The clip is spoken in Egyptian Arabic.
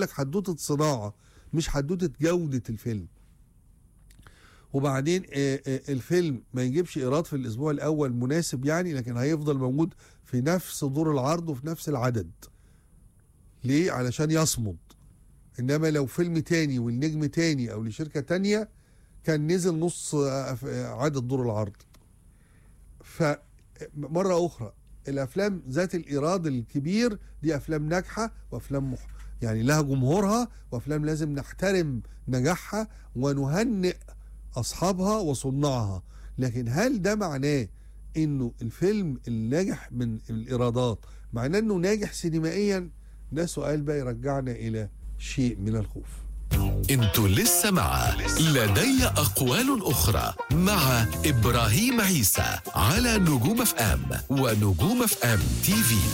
لك حدوته صناعه مش حدوته جوده الفيلم وبعدين آه، آه، الفيلم ما يجيبش ايراد في الاسبوع الاول مناسب يعني لكن هيفضل موجود في نفس دور العرض وفي نفس العدد ليه علشان يصمد انما لو فيلم تاني والنجم تاني او لشركه تانيه كان نزل نص آه، آه، عدد دور العرض فمره اخرى الافلام ذات الايراد الكبير دي افلام ناجحه وافلام مح... يعني لها جمهورها وافلام لازم نحترم نجاحها ونهنئ اصحابها وصناعها لكن هل ده معناه انه الفيلم الناجح من الايرادات معناه انه ناجح سينمائيا ده سؤال بقى يرجعنا الى شيء من الخوف انتوا لسه مع لدي أقوال أخرى مع إبراهيم عيسى على نجوم اف ام ونجوم اف ام تي في